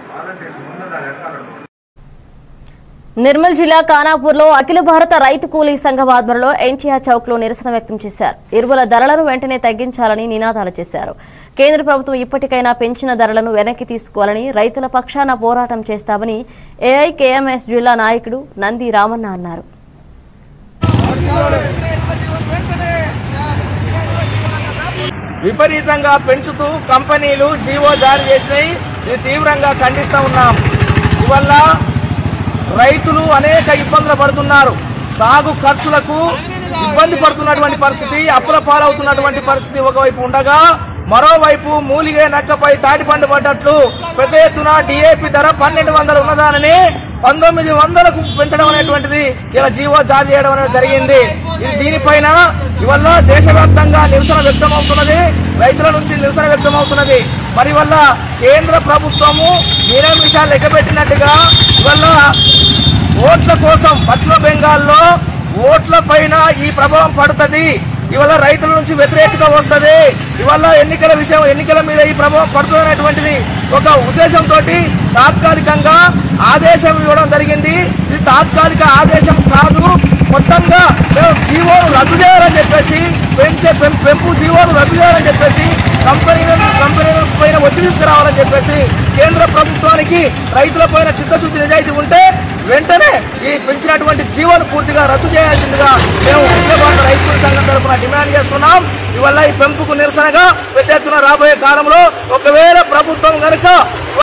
నిర్మల్ జిల్లా ఖానాపూర్లో అఖిల భారత రైతు కూలీ సంఘం ఆధ్వర్యంలో ఎన్టీఆర్ చౌక్ లో నిరసన వ్యక్తం చేశారు ఎరువుల ధరలను వెంటనే తగ్గించాలని నినాదాలు చేశారు కేంద్ర ప్రభుత్వం ఇప్పటికైనా పెంచిన ధరలను వెనక్కి తీసుకోవాలని రైతుల పక్షాన పోరాటం చేస్తామని ఏఐకేఎంఎస్ జిల్లా నాయకుడు నంది రామన్న అన్నారు విపరీతంగా పెంచుతూ కంపెనీలు జీవో జారీ చేసినాయి ఇది తీవ్రంగా ఖండిస్తా ఉన్నాం ఇవల్ల రైతులు అనేక ఇబ్బందులు పడుతున్నారు సాగు ఖర్చులకు ఇబ్బంది పడుతున్నటువంటి పరిస్థితి అప్పుల పాలవుతున్నటువంటి పరిస్థితి ఒకవైపు ఉండగా మరోవైపు మూలిగే నక్కపై తాటిపండు పడ్డట్లు పెద్ద ఎత్తున డిఏపి ధర పన్నెండు వందలు ఉన్నదానని పంతొమ్మిది వందలకు పెంచడం అనేటువంటిది ఇలా జీవో జారీ చేయడం అనేది జరిగింది ఇది దీనిపైన ఇవల్ల దేశవ్యాప్తంగా నిరసన వ్యక్తమవుతున్నది రైతుల నుంచి నిరసన వ్యక్తమవుతున్నది మరి వల్ల కేంద్ర ప్రభుత్వము ఇరవై నిమిషాలు లెక్కబెట్టినట్టుగా ఇవల్ల ఓట్ల కోసం పశ్చిమ బెంగాల్లో ఓట్ల పైన ఈ ప్రభావం పడుతుంది ఇవల్ల రైతుల నుంచి వ్యతిరేకత వస్తుంది ఇవల్ల ఎన్నికల విషయం ఎన్నికల మీద ఈ ప్రభావం పడుతుంది అనేటువంటిది ఒక ఉద్దేశంతో తాత్కాలికంగా ఆదేశం ఇవ్వడం జరిగింది ఇది తాత్కాలిక ఆదేశం కాదు మొత్తంగా మేము జీవోను రద్దు చేయాలని చెప్పేసి పెంచే పెం- పెంపు జీవోను రద్దు చేయాలని చెప్పేసి కంపెనీలను కంపెనీల పైన ఒత్తిడి తీసుకురావాలని చెప్పేసి కేంద్ర ప్రభుత్వానికి రైతుల పైన చిత్తశుద్ధి నిజాయితీ ఉంటే వెంటనే ఈ పెంచినటువంటి జీవోను పూర్తిగా రద్దు చేయాల్సిందిగా మేము అఖిల భారత రైతుల సంఘం తరఫున డిమాండ్ చేస్తున్నాం ఇవల్ల ఈ పెంపుకు నిరసనగా పెద్ద ఎత్తున రాబోయే కాలంలో ఒకవేళ ప్రభుత్వం కనుక